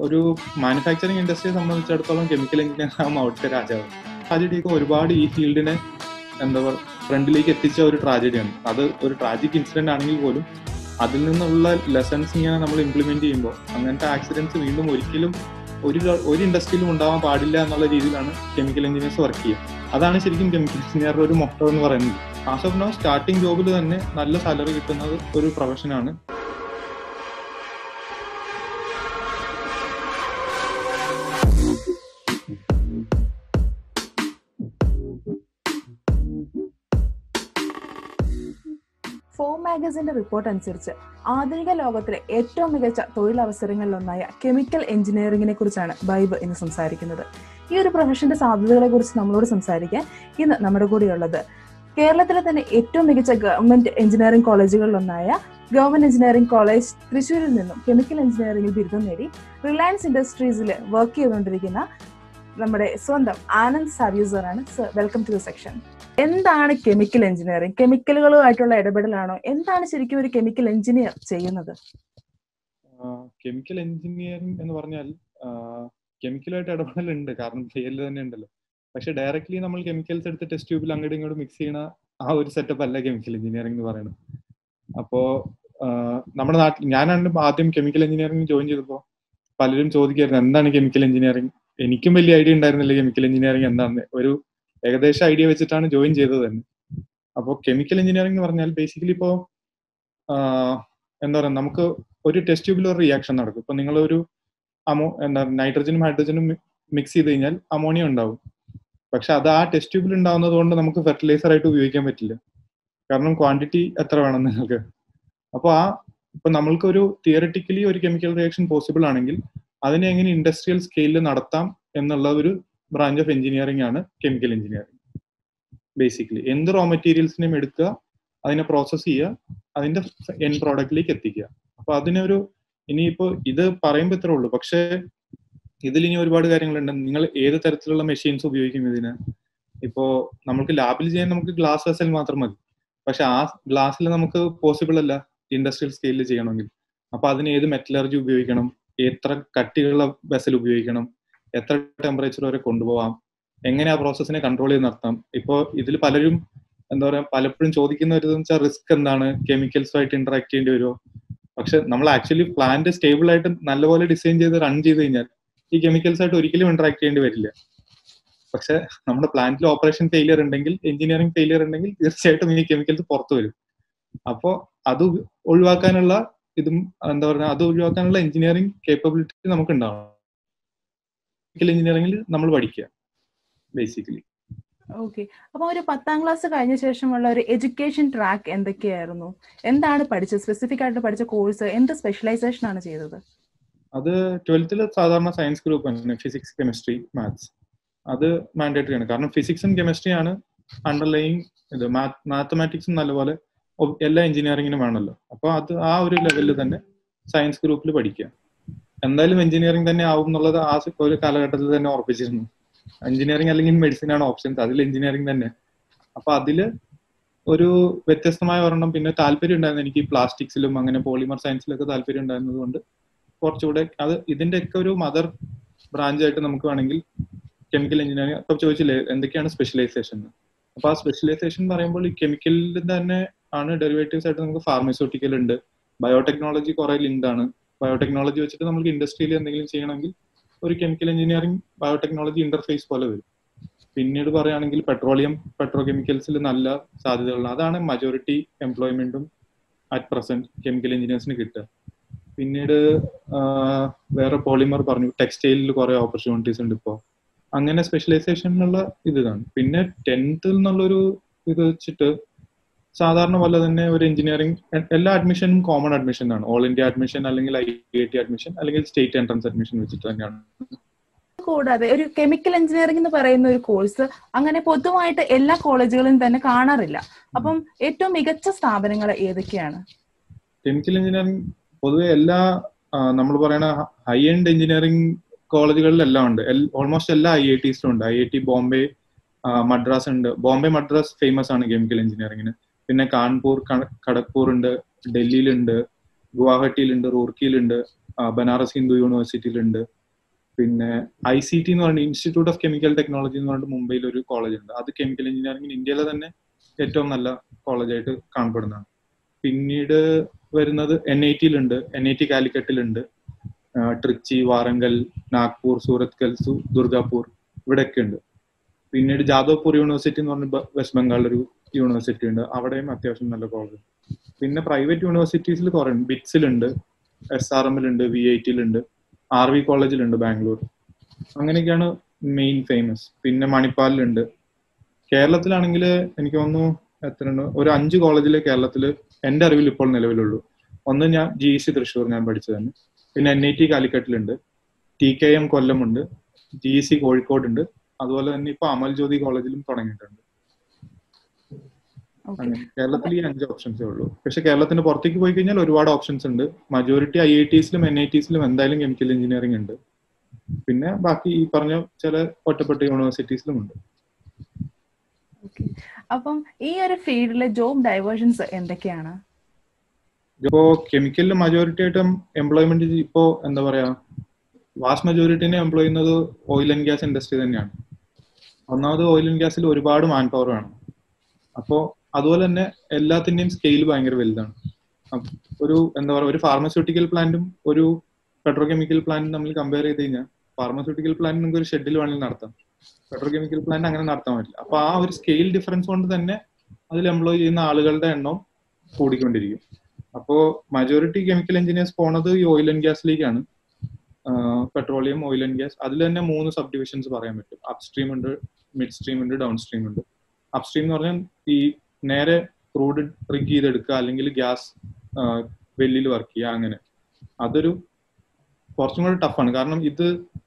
ഒരു മാനുഫാക്ചറിങ് ഇൻഡസ്ട്രിയെ സംബന്ധിച്ചിടത്തോളം chemical engineer ആകുമ്പോൾ അവിടുത്തെ രാജാവ് ട്രാജഡിയൊക്കെ ഒരുപാട് ഈ ഫീൽഡിനെ എന്താ പറയുക ഫ്രണ്ടിലേക്ക് എത്തിച്ച ഒരു ട്രാജഡിയാണ് അത് ഒരു ട്രാജിക് ഇൻസിഡന്റ് ആണെങ്കിൽ പോലും അതിൽ നിന്നുള്ള ലെസൺസ് ഇങ്ങനെ നമ്മൾ ഇംപ്ലിമെന്റ് ചെയ്യുമ്പോൾ അങ്ങനത്തെ ആക്സിഡൻസ് വീണ്ടും ഒരിക്കലും ഒരു ഒരു ഇൻഡസ്ട്രിയിലും ഉണ്ടാവാൻ പാടില്ല എന്നുള്ള രീതിയിലാണ് കെമിക്കൽ എഞ്ചിനീയേഴ്സ് വർക്ക് ചെയ്യുക അതാണ് ശരിക്കും കെമിക്കൽ എഞ്ചിനീയറുടെ ഒരു മൊട്ടം എന്ന് പറയുന്നത് ആസ് ഓഫ് നോ സ്റ്റാർട്ടിംഗ് ജോബിൽ തന്നെ നല്ല സാലറി കിട്ടുന്നത് ഒരു പ്രൊഫഷനാണ് ഫോ മാഗസിന്റെ റിപ്പോർട്ട് അനുസരിച്ച് ആധുനിക ലോകത്തിലെ ഏറ്റവും മികച്ച തൊഴിലവസരങ്ങളിലൊന്നായ കെമിക്കൽ എഞ്ചിനീയറിംഗിനെ കുറിച്ചാണ് ബൈബ് ഇന്ന് സംസാരിക്കുന്നത് ഈ ഒരു പ്രൊഫഷന്റെ സാധ്യതകളെ കുറിച്ച് നമ്മളോട് സംസാരിക്കാൻ ഇന്ന് നമ്മുടെ കൂടെയുള്ളത് കേരളത്തിലെ തന്നെ ഏറ്റവും മികച്ച ഗവൺമെന്റ് എഞ്ചിനീയറിംഗ് കോളേജുകളിലൊന്നായ ഗവൺമെന്റ് എഞ്ചിനീയറിംഗ് കോളേജ് തൃശ്ശൂരിൽ നിന്നും കെമിക്കൽ എഞ്ചിനീയറിംഗിൽ ബിരുദം നേടി റിലയൻസ് ഇൻഡസ്ട്രീസിൽ വർക്ക് ചെയ്തുകൊണ്ടിരിക്കുന്ന നമ്മുടെ സ്വന്തം ആനന്ദ് സാവ്യൂസറാണ് sir welcome to the section എന്താണ് കെമിക്കൽ എഞ്ചിനീയറിംഗ് കെമിക്കലുകളുമായിട്ടുള്ള ഇടപെടലാണോ എന്താണ് ശരിക്കും ഒരു കെമിക്കൽ എഞ്ചിനീയർ ചെയ്യുന്നത് കെമിക്കൽ എഞ്ചിനീയറിംഗ് എന്ന് പറഞ്ഞാൽ കെമിക്കലായിട്ട് ഇടപെടലുണ്ട് കാരണം പേരിൽ തന്നെ ഉണ്ടല്ലോ പക്ഷെ ഡയറക്ട്ലി നമ്മൾ കെമിക്കൽസ് എടുത്ത് ടെസ്റ്റ് ട്യൂബിൽ അങ്ങോട്ടും ഇങ്ങോട്ടും മിക്സ് ചെയ്യണ ആ ഒരു സെറ്റപ്പ് അല്ല കെമിക്കൽ എഞ്ചിനീയറിംഗ് എന്ന് പറയുന്നത് അപ്പോ നമ്മുടെ നാട്ടിൽ ഞാനാണ് ആദ്യം കെമിക്കൽ എഞ്ചിനീയറിംഗ് ജോയിൻ ചെയ്തപ്പോൾ പലരും ചോദിക്കായിരുന്നു എന്താണ് കെമിക്കൽ എഞ്ചിനീയറിംഗ് എനിക്കും വലിയ ഐഡിയ ഉണ്ടായിരുന്നില്ല കെമിക്കൽ എഞ്ചിനീയറിംഗ് എന്താണെന്ന് ഒരു ഏകദേശം ഐഡിയ വെച്ചിട്ടാണ് ജോയിൻ ചെയ്തത് തന്നെ അപ്പോൾ കെമിക്കൽ എഞ്ചിനീയറിംഗ് എന്ന് പറഞ്ഞാൽ ബേസിക്കലി ഇപ്പോൾ എന്താ പറയുക നമുക്ക് ഒരു ടെസ്റ്റ് ട്യൂബിൽ ഒരു റിയാക്ഷൻ നടക്കും ഇപ്പൊ നിങ്ങൾ ഒരു അമോ എന്താ നൈട്രജനും ഹൈഡ്രജനും മിക്സ് ചെയ്ത് കഴിഞ്ഞാൽ അമോണിയ ഉണ്ടാവും പക്ഷെ അത് ആ ടെസ്റ്റ് ട്യൂബിൽ ഉണ്ടാവുന്നത് കൊണ്ട് നമുക്ക് ഫെർട്ടിലൈസർ ആയിട്ട് ഉപയോഗിക്കാൻ പറ്റില്ല കാരണം ക്വാണ്ടിറ്റി എത്ര വേണം നിങ്ങൾക്ക് അപ്പോൾ ആ ഇപ്പൊ നമ്മൾക്ക് ഒരു തിയററ്റിക്കലി ഒരു കെമിക്കൽ റിയാക്ഷൻ പോസിബിൾ ആണെങ്കിൽ അതിനെ എങ്ങനെ ഇൻഡസ്ട്രിയൽ സ്കെയിലിൽ നടത്താം എന്നുള്ള ഒരു ബ്രാഞ്ച് ഓഫ് എഞ്ചിനീയറിംഗ് ആണ് കെമിക്കൽ എഞ്ചിനീയറിംഗ് ബേസിക്കലി എന്ത് റോ മെറ്റീരിയൽസിനെയും എടുക്കുക അതിനെ പ്രോസസ് ചെയ്യുക അതിന്റെ എൻ പ്രോഡക്റ്റിലേക്ക് എത്തിക്കുക അപ്പൊ അതിനൊരു ഇനിയിപ്പോ ഇത് പറയുമ്പോൾ ഇത്രേ ഉള്ളൂ പക്ഷേ ഇതിൽ ഇനി ഒരുപാട് കാര്യങ്ങളുണ്ട് നിങ്ങൾ ഏത് തരത്തിലുള്ള മെഷീൻസ് ഉപയോഗിക്കും ഇതിന് ഇപ്പോ നമുക്ക് ലാബിൽ ചെയ്യാൻ നമുക്ക് ഗ്ലാസ് വെസൽ മാത്രം മതി പക്ഷെ ആ ഗ്ലാസ്സിൽ നമുക്ക് പോസിബിൾ അല്ല ഇൻഡസ്ട്രിയൽ സ്കെയിലിൽ ചെയ്യണമെങ്കിൽ അപ്പൊ അതിന് ഏത് മെറ്റലർജി ഉപയോഗിക്കണം എത്ര കട്ടിയുള്ള വെസൽ ഉപയോഗിക്കണം എത്ര ടെമ്പറേച്ചർ വരെ കൊണ്ടുപോകാം എങ്ങനെ ആ പ്രോസസ്സിനെ കൺട്രോൾ ചെയ്ത് നടത്താം ഇപ്പോ ഇതിൽ പലരും എന്താ പറയാ പലപ്പോഴും ചോദിക്കുന്ന ഒരു വെച്ചാൽ റിസ്ക് എന്താണ് കെമിക്കൽസുമായിട്ട് ഇന്ററാക്ട് ചെയ്യേണ്ടി വരുമോ പക്ഷെ നമ്മൾ ആക്ച്വലി പ്ലാന്റ് സ്റ്റേബിൾ ആയിട്ട് നല്ലപോലെ ഡിസൈൻ ചെയ്ത് റൺ ചെയ്ത് കഴിഞ്ഞാൽ ഈ കെമിക്കൽസ് ആയിട്ട് ഒരിക്കലും ഇന്ററാക്ട് ചെയ്യേണ്ടി വരില്ല പക്ഷെ നമ്മുടെ പ്ലാന്റിൽ ഓപ്പറേഷൻ ഫെയിലിയർ ഉണ്ടെങ്കിൽ എഞ്ചിനീയറിംഗ് ഫെയിലിയർ ഉണ്ടെങ്കിൽ തീർച്ചയായിട്ടും ഈ കെമിക്കൽസ് പുറത്തു വരും അപ്പോൾ അത് ഒഴിവാക്കാനുള്ള ഇതും എന്താ പറയുക അത് ഒഴിവാക്കാനുള്ള എഞ്ചിനീയറിംഗ് കേപ്പബിലിറ്റി നമുക്ക് ഉണ്ടാവണം കെമിക്കൽ എഞ്ചിനീയറിംഗിൽ നമ്മൾ പഠിക്കുക ബേസിക്കലി ഓക്കെ അപ്പൊ ഒരു പത്താം ക്ലാസ് കഴിഞ്ഞ ശേഷമുള്ള ഒരു എഡ്യൂക്കേഷൻ ട്രാക്ക് എന്തൊക്കെയായിരുന്നു എന്താണ് പഠിച്ചത് സ്പെസിഫിക് ആയിട്ട് പഠിച്ച കോഴ്സ് എന്ത് സ്പെഷ്യലൈസേഷൻ ആണ് ചെയ്തത് അത് ട്വൽത്തിൽ സാധാരണ സയൻസ് ഗ്രൂപ്പ് ആണ് ഫിസിക്സ് കെമിസ്ട്രി മാത്സ് അത് മാൻഡേറ്ററി ആണ് കാരണം ഫിസിക്സും കെമിസ്ട്രിയും ആണ് അണ്ടർലൈങ് ഇത് മാത്തമാറ്റിക്സും നല്ലപോലെ എല്ലാ എഞ്ചിനീയറിംഗിനും വേണമല്ലോ അപ്പോൾ അത് ആ ഒരു ലെവലിൽ തന്നെ സയൻസ് ഗ്രൂപ്പിൽ പഠിക്കുക എന്തായാലും എഞ്ചിനീയറിംഗ് തന്നെ ആവും എന്നുള്ളത് ആ ഒരു കാലഘട്ടത്തിൽ തന്നെ ഉറപ്പിച്ചിരുന്നു എഞ്ചിനീയറിംഗ് അല്ലെങ്കിൽ മെഡിസിൻ ആണ് ഓപ്ഷൻസ് അതിൽ എഞ്ചിനീയറിംഗ് തന്നെ അപ്പൊ അതില് ഒരു വ്യത്യസ്തമായ ഒരെണ്ണം പിന്നെ താല്പര്യം ഉണ്ടായിരുന്നു എനിക്ക് പ്ലാസ്റ്റിക്സിലും അങ്ങനെ പോളിമർ സയൻസിലൊക്കെ താല്പര്യം ഉണ്ടായിരുന്നത് കൊണ്ട് കുറച്ചുകൂടെ അത് ഇതിന്റെയൊക്കെ ഒരു മദർ ബ്രാഞ്ച് ആയിട്ട് നമുക്ക് വേണമെങ്കിൽ കെമിക്കൽ എഞ്ചിനീയറിംഗ് അപ്പൊ ചോദിച്ചില്ലേ എന്തൊക്കെയാണ് സ്പെഷ്യലൈസേഷൻ അപ്പൊ ആ സ്പെഷ്യലൈസേഷൻ പറയുമ്പോൾ ഈ കെമിക്കലിൽ തന്നെ ആണ് ഡെറിവേറ്റീവ്സ് ആയിട്ട് നമുക്ക് ഫാർമസ്യൂട്ടിക്കൽ ഉണ്ട് ബയോടെക്നോളജി കുറെ ലിങ്ക് ആണ് ബയോടെക്നോളജി വെച്ചിട്ട് നമുക്ക് ഇൻഡസ്ട്രിയിൽ എന്തെങ്കിലും ചെയ്യണമെങ്കിൽ ഒരു കെമിക്കൽ എഞ്ചിനീയറിംഗ് ബയോടെക്നോളജി ഇന്റർഫേസ് പോലെ വരും പിന്നീട് പറയുകയാണെങ്കിൽ പെട്രോളിയം പെട്രോ കെമിക്കൽസിൽ നല്ല സാധ്യതകളുണ്ട് അതാണ് മജോറിറ്റി എംപ്ലോയ്മെന്റും അറ്റ് പ്രസന്റ് കെമിക്കൽ എഞ്ചിനീയേഴ്സിന് കിട്ടുക പിന്നീട് വേറെ പോളിമർ പറഞ്ഞു ടെക്സ്റ്റൈലിൽ കുറെ ഓപ്പർച്യൂണിറ്റീസ് ഉണ്ട് ഇപ്പോൾ അങ്ങനെ സ്പെഷ്യലൈസേഷനുള്ള ഇതാണ് പിന്നെ ടെൻത്തിൽ നിന്നുള്ളൊരു ഇത് വെച്ചിട്ട് സാധാരണ പോലെ തന്നെ ഒരു എഞ്ചിനീയറിംഗ് എല്ലാ അഡ്മിഷനും കോമൺ അഡ്മിഷൻ ആണ് ഓൾ ഇന്ത്യ അഡ്മിഷൻ അല്ലെങ്കിൽ ഐ ഐ ടി അഡ്മിഷൻ അല്ലെങ്കിൽ സ്റ്റേറ്റ് എൻട്രൻസ് അഡ്മിഷൻ വെച്ചിട്ട് തന്നെയാണ് കൂടാതെ ഒരു കെമിക്കൽ എഞ്ചിനീയറിംഗ് എന്ന് പറയുന്ന ഒരു കോഴ്സ് അങ്ങനെ പൊതുവായിട്ട് എല്ലാ കോളേജുകളിലും തന്നെ കാണാറില്ല അപ്പം ഏറ്റവും മികച്ച സ്ഥാപനങ്ങൾ ഏതൊക്കെയാണ് കെമിക്കൽ എഞ്ചിനീയറിംഗ് പൊതുവെ എല്ലാ നമ്മൾ പറയുന്ന ഹൈ എൻഡ് എഞ്ചിനീയറിംഗ് കോളേജുകളിലെല്ലാം ഉണ്ട് ഓൾമോസ്റ്റ് എല്ലാ ഐ ഐ ടീസിലും ഉണ്ട് I I T Bombay Madras ഉണ്ട് ബോംബെ മദ്രാസ് ഫേമസ് ആണ് കെമിക്കൽ എഞ്ചിനീയറിംഗിന് പിന്നെ കാൺപൂർ ഖടഗ്പൂർ ഉണ്ട് ഡൽഹിയിലുണ്ട് ഗുവാഹട്ടിയിലുണ്ട് റൂർക്കിയിലുണ്ട് ബനാറസ് ഹിന്ദു യൂണിവേഴ്സിറ്റിയിലുണ്ട് പിന്നെ ഐ സി ടി എന്ന് പറയുന്നത് ഇൻസ്റ്റിറ്റ്യൂട്ട് ഓഫ് കെമിക്കൽ ടെക്നോളജി എന്ന് പറഞ്ഞിട്ട് മുംബൈയിൽ ഒരു കോളേജ് ഉണ്ട് അത് കെമിക്കൽ എഞ്ചിനീയറിംഗ് ഇന്ത്യയിലെ തന്നെ ഏറ്റവും നല്ല കോളേജായിട്ട് കാണപ്പെടുന്നതാണ് പിന്നീട് വരുന്നത് എൻ ഐ ടിയിലുണ്ട് എൻ ഐ ടി കാലിക്കറ്റിലുണ്ട് ട്രിച്ചി വാറങ്കൽ നാഗ്പൂർ സൂറത്കൽ ദുർഗാപൂർ ഇവിടെയൊക്കെ ഉണ്ട് പിന്നീട് ജാദവ്പൂർ യൂണിവേഴ്സിറ്റി എന്ന് പറഞ്ഞ വെസ്റ്റ് ബംഗാളിൽ ഒരു യൂണിവേഴ്സിറ്റി ഉണ്ട് അവിടെയും അത്യാവശ്യം നല്ല കോളേജ് പിന്നെ പ്രൈവറ്റ് യൂണിവേഴ്സിറ്റീസിൽ കുറെ ഉണ്ട് ബിറ്റ്സിലുണ്ട് എസ് ആർ എമ്മിലുണ്ട് വി ഐ ടിയിലുണ്ട് ആർ വി കോളേജിലുണ്ട് ബാംഗ്ലൂർ അങ്ങനെയൊക്കെയാണ് മെയിൻ ഫേമസ് പിന്നെ മണിപ്പാലിലുണ്ട് കേരളത്തിലാണെങ്കിൽ എനിക്ക് തോന്നുന്നു എത്ര ഒരു അഞ്ച് കോളേജിൽ കേരളത്തിൽ എന്റെ അറിവിൽ ഇപ്പോൾ നിലവിലുള്ളൂ ഒന്ന് ഞാൻ ജി സി തൃശ്ശൂർ ഞാൻ പഠിച്ചതാണ് പിന്നെ എൻ ഐ ടി കാലിക്കറ്റിലുണ്ട് ടി കെ എം കൊല്ലമുണ്ട് ജി സി കോഴിക്കോടുണ്ട് അതുപോലെ തന്നെ ഇപ്പൊ അമൽ ജ്യോതി കോളേജിലും തുടങ്ങിയിട്ടുണ്ട് കേരളത്തിൽ ഈ അഞ്ച് ഓപ്ഷൻസേ ഉള്ളൂ പക്ഷെ കേരളത്തിന് പുറത്തേക്ക് പോയി കഴിഞ്ഞാൽ ഒരുപാട് ഓപ്ഷൻസ് ഉണ്ട് മജോറിറ്റി ഐ ഐ ടിസിലും എൻ ഐ ടിസിലും എന്തായാലും കെമിക്കൽ എഞ്ചിനീയറിംഗ് ഉണ്ട് പിന്നെ ബാക്കി ഈ പറഞ്ഞ ചില ഒറ്റപ്പെട്ട യൂണിവേഴ്സിറ്റീസിലും ഉണ്ട് അപ്പം ഈ ഒരു ഫീൽഡിലെ ജോബ് ഡൈവേർഷൻസ് എന്തൊക്കെയാണ് ഇപ്പോ കെമിക്കലിൽ മജോറിറ്റി ആയിട്ടും എംപ്ലോയ്മെന്റ് ഇപ്പോ എന്താ പറയാ വാസ്റ്റ് മെജോറിറ്റിനെ എംപ്ലോയ് ചെയ്യുന്നത് ഓയിൽ ആൻഡ് ഗ്യാസ് ഇൻഡസ്ട്രി തന്നെയാണ് ഒന്നാമത് ഓയിൽ ആൻഡ് ഗ്യാസിൽ ഒരുപാട് മാൻ പവർ വേണം അപ്പോ അതുപോലെ തന്നെ എല്ലാത്തിന്റെയും സ്കെയിൽ ഭയങ്കര വലുതാണ് ഒരു എന്താ പറയുക ഒരു ഫാർമസ്യൂട്ടിക്കൽ പ്ലാന്റും ഒരു പെട്രോ കെമിക്കൽ പ്ലാന്റും തമ്മിൽ കമ്പയർ ചെയ്ത് കഴിഞ്ഞാൽ ഫാർമസ്യൂട്ടിക്കൽ പ്ലാന്റ് നമുക്ക് ഒരു ഷെഡിൽ വേണമെങ്കിൽ നടത്താം പെട്രോ കെമിക്കൽ പ്ലാന്റ് അങ്ങനെ നടത്താൻ പറ്റില്ല അപ്പൊ ആ ഒരു സ്കെയിൽ ഡിഫറൻസ് കൊണ്ട് തന്നെ അതിൽ എംപ്ലോയ് ചെയ്യുന്ന ആളുകളുടെ എണ്ണം കൂടിക്കൊണ്ടിരിക്കും അപ്പോ മജോറിറ്റി കെമിക്കൽ എഞ്ചിനീയേഴ്സ് പോണത് ഈ ഓയിൽ ആൻഡ് ഗ്യാസിലേക്കാണ് പെട്രോളിയം ഓയിൽ ആൻഡ് ഗ്യാസ് അതിൽ തന്നെ മൂന്ന് സബ് ഡിവിഷൻസ് പറയാൻ പറ്റും അപ് സ്ട്രീം ഉണ്ട് മിഡ് സ്ട്രീം ഉണ്ട് ഡൗൺ സ്ട്രീം ഉണ്ട് അപ് സ്ട്രീം എന്ന് പറഞ്ഞാൽ ഈ നേരെ ക്രൂഡ് റിഗ് ചെയ്തെടുക്കുക അല്ലെങ്കിൽ ഗ്യാസ് വെല്ലിൽ വർക്ക് ചെയ്യുക അങ്ങനെ അതൊരു കുറച്ചും കൂടെ ടഫാണ് കാരണം ഇത്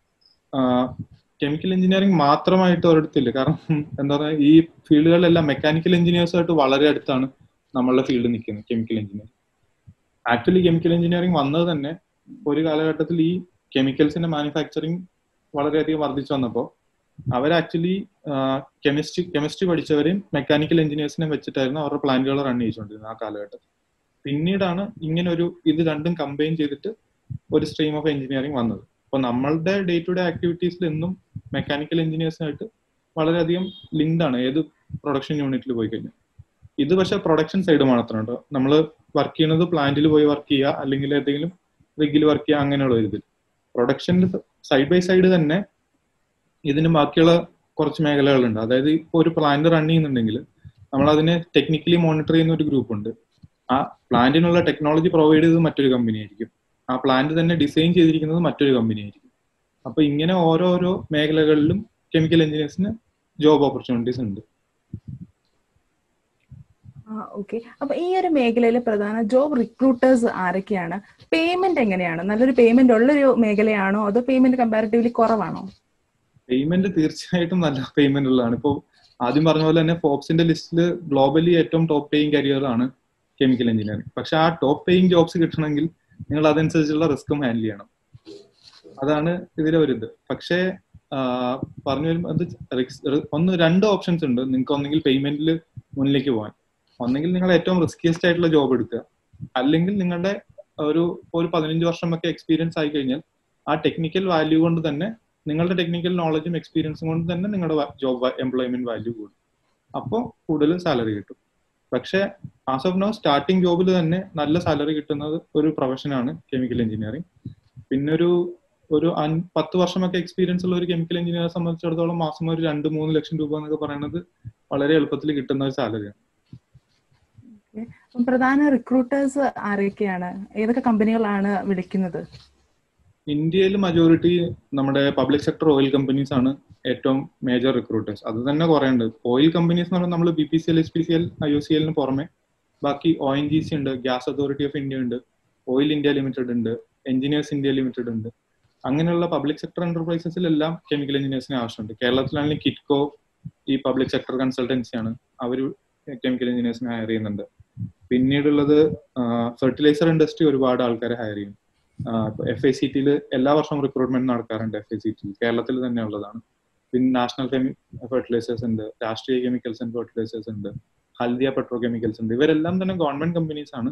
കെമിക്കൽ എഞ്ചിനീയറിംഗ് മാത്രമായിട്ട് ഒരിടത്തില്ല കാരണം എന്താ പറയുക ഈ ഫീൽഡുകളിലെല്ലാം മെക്കാനിക്കൽ എഞ്ചിനീയേഴ്സുമായിട്ട് വളരെ അടുത്താണ് നമ്മളുടെ ഫീൽഡ് നിൽക്കുന്നത് chemical engineering actually chemical engineering വന്നത് തന്നെ ഒരു കാലഘട്ടത്തിൽ ഈ കെമിക്കൽസിന്റെ മാനുഫാക്ചറിങ് വളരെയധികം വർദ്ധിച്ചു വന്നപ്പോൾ അവർ ആക്ച്വലി കെമിസ്ട്രി കെമിസ്ട്രി പഠിച്ചവരെയും മെക്കാനിക്കൽ എഞ്ചിനീയേഴ്സിനെ വെച്ചിട്ടായിരുന്നു അവരുടെ പ്ലാന്റുകൾ റൺ ചെയ്തുകൊണ്ടിരുന്നത് ആ കാലഘട്ടത്തിൽ പിന്നീടാണ് ഇങ്ങനെ ഒരു ഇത് രണ്ടും കമ്പൈൻ ചെയ്തിട്ട് ഒരു സ്ട്രീം ഓഫ് എഞ്ചിനീയറിംഗ് വന്നത് അപ്പൊ നമ്മളുടെ ഡേ ടു ഡേ ആക്ടിവിറ്റീസിൽ എന്നും മെക്കാനിക്കൽ എഞ്ചിനീയേഴ്സിനായിട്ട് വളരെയധികം ലിങ്ക്ഡ് ആണ് ഏത് പ്രൊഡക്ഷൻ യൂണിറ്റിൽ പോയി കഴിഞ്ഞാൽ ഇത് പക്ഷെ പ്രൊഡക്ഷൻ സൈഡ് മാത്രം കേട്ടോ നമ്മൾ വർക്ക് ചെയ്യുന്നത് പ്ലാന്റിൽ പോയി വർക്ക് ചെയ്യുക അല്ലെങ്കിൽ ഏതെങ്കിലും റിഗിൽ വർക്ക് ചെയ്യുക അങ്ങനെയുള്ള ഒരു ഇതിൽ പ്രൊഡക്ഷൻ സൈഡ് ബൈ സൈഡ് തന്നെ ഇതിന് ബാക്കിയുള്ള കുറച്ച് മേഖലകളുണ്ട് അതായത് ഇപ്പോൾ ഒരു പ്ലാന്റ് റൺ ചെയ്യുന്നുണ്ടെങ്കിൽ നമ്മൾ അതിനെ ടെക്നിക്കലി മോണിറ്റർ ചെയ്യുന്ന ഒരു ഗ്രൂപ്പ് ഉണ്ട് ആ പ്ലാന്റിനുള്ള ടെക്നോളജി പ്രൊവൈഡ് ചെയ്തത് മറ്റൊരു കമ്പനി ആയിരിക്കും ആ പ്ലാന്റ് തന്നെ ഡിസൈൻ ചെയ്തിരിക്കുന്നത് മറ്റൊരു കമ്പനി ആയിരിക്കും അപ്പൊ ഇങ്ങനെ ഓരോരോ മേഖലകളിലും കെമിക്കൽ എഞ്ചിനീയേഴ്സിന് ജോബ് ഓപ്പർച്യൂണിറ്റീസ് ഉണ്ട് ഓക്കെ അപ്പൊ ഈ ഒരു മേഖലയിലെ പ്രധാന ജോബ് റിക്രൂട്ടേഴ്സ് ആരൊക്കെയാണ് പേയ്മെന്റ് എങ്ങനെയാണ് നല്ലൊരു പേയ്മെന്റ് ഉള്ളൊരു മേഖലയാണോ അതോ പേയ്മെന്റ് കമ്പാരിറ്റീവ്ലി കുറവാണോ പേയ്മെന്റ് തീർച്ചയായിട്ടും നല്ല പേയ്മെന്റ് ഉള്ളതാണ് ഇപ്പോൾ ആദ്യം പറഞ്ഞ പോലെ തന്നെ ഫോബ്സിന്റെ ലിസ്റ്റിൽ ഗ്ലോബലി ഏറ്റവും ടോപ്പ് പേയിങ് കരിയറാണ് കെമിക്കൽ എഞ്ചിനീയറിംഗ് പക്ഷെ ആ ടോപ്പ് പേയിങ് ജോബ്സ് കിട്ടണമെങ്കിൽ നിങ്ങൾ അതനുസരിച്ചുള്ള റിസ്ക്കും ഹാൻഡിൽ ചെയ്യണം അതാണ് ഇതിലെ ഒരു ഇത് പക്ഷേ പറഞ്ഞു വരുമ്പോൾ അത് ഒന്ന് രണ്ട് ഓപ്ഷൻസ് ഉണ്ട് നിങ്ങൾക്ക് ഒന്നെങ്കിൽ പേയ്മെന്റിൽ മുന്നിലേക്ക് പോകാൻ ഒന്നെങ്കിൽ നിങ്ങൾ ഏറ്റവും റിസ്കിയസ്റ്റ് ആയിട്ടുള്ള ജോബ് എടുക്കുക അല്ലെങ്കിൽ നിങ്ങളുടെ ഒരു ഒരു പതിനഞ്ച് വർഷമൊക്കെ എക്സ്പീരിയൻസ് ആയി കഴിഞ്ഞാൽ ആ ടെക്നിക്കൽ വാല്യൂ കൊണ്ട് തന്നെ നിങ്ങളുടെ ടെക്നിക്കൽ നോളജും എക്സ്പീരിയൻസും കൊണ്ട് തന്നെ നിങ്ങളുടെ ജോബ് എംപ്ലോയ്മെന്റ് വാല്യൂ കൂടും അപ്പോൾ കൂടുതൽ സാലറി കിട്ടും പക്ഷെ ആസ് ഓഫ് നോ സ്റ്റാർട്ടിംഗ് ജോബിൽ തന്നെ നല്ല സാലറി കിട്ടുന്നത് ഒരു പ്രൊഫഷനാണ് കെമിക്കൽ എഞ്ചിനീയറിംഗ് പിന്നെ ഒരു ഒരു പത്ത് വർഷമൊക്കെ എക്സ്പീരിയൻസ് ഉള്ള ഒരു കെമിക്കൽ എഞ്ചിനീയറെ സംബന്ധിച്ചിടത്തോളം മാസം ഒരു രണ്ട് മൂന്ന് ലക്ഷം രൂപ എന്നൊക്കെ പറയുന്നത് വളരെ എളുപ്പത്തിൽ കിട്ടുന്ന ഒരു സാലറിയാണ് പ്രധാന റിക്രൂട്ടേഴ്സ് ആരൊക്കെയാണ് ഏതൊക്കെ കമ്പനികളാണ് വിളിക്കുന്നത് ഇന്ത്യയിൽ മജോറിറ്റി നമ്മുടെ പബ്ലിക് സെക്ടർ ഓയിൽ കമ്പനീസ് ആണ് ഏറ്റവും മേജർ റിക്രൂട്ടേഴ്സ് അത് തന്നെ കുറെ ഉണ്ട് ഓയിൽ കമ്പനീസ് എന്ന് പറഞ്ഞാൽ നമ്മൾ B P C L H P C L I O C എല്ലിന് പുറമെ ബാക്കി ഒ എൻ ജി സി ഉണ്ട് ഗ്യാസ് അതോറിറ്റി ഓഫ് ഇന്ത്യ ഉണ്ട് ഓയിൽ ഇന്ത്യ ലിമിറ്റഡ് ഉണ്ട് എഞ്ചിനീയേഴ്സ് ഇന്ത്യ ലിമിറ്റഡ് ഉണ്ട് അങ്ങനെയുള്ള പബ്ലിക് സെക്ടർ എന്റർപ്രൈസസിലെല്ലാം കെമിക്കൽ എഞ്ചിനീയേഴ്സിന് ആവശ്യമുണ്ട് കേരളത്തിലാണെങ്കിൽ കിറ്റ്കോ ഈ പബ്ലിക് സെക്ടർ കൺസൾട്ടൻസി ആണ് അവർ കെമിക്കൽ എഞ്ചിനീയേഴ്സിനെ ഹയർ ചെയ്യുന്നുണ്ട് പിന്നീടുള്ളത് ഫെർട്ടിലൈസർ ഇൻഡസ്ട്രി ഒരുപാട് ആൾക്കാരെ ഹയർ ചെയ്യും എഫ് ഐ സി ടിയിൽ എല്ലാ വർഷവും റിക്രൂട്ട്മെന്റ് നടക്കാറുണ്ട് എഫ് ഐ സി ടിയിൽ കേരളത്തിൽ തന്നെ ഉള്ളതാണ് പിന്നെ നാഷണൽ കെമി ഫെർട്ടിലൈസേഴ്സ് ഉണ്ട് രാഷ്ട്രീയ കെമിക്കൽസ് ആൻഡ് ഫെർട്ടിലൈസേഴ്സ് ഉണ്ട് ഹൽദിയ പെട്രോ കെമിക്കൽസ് ഉണ്ട് ഇവരെല്ലാം തന്നെ ഗവൺമെന്റ് കമ്പനീസ് ആണ്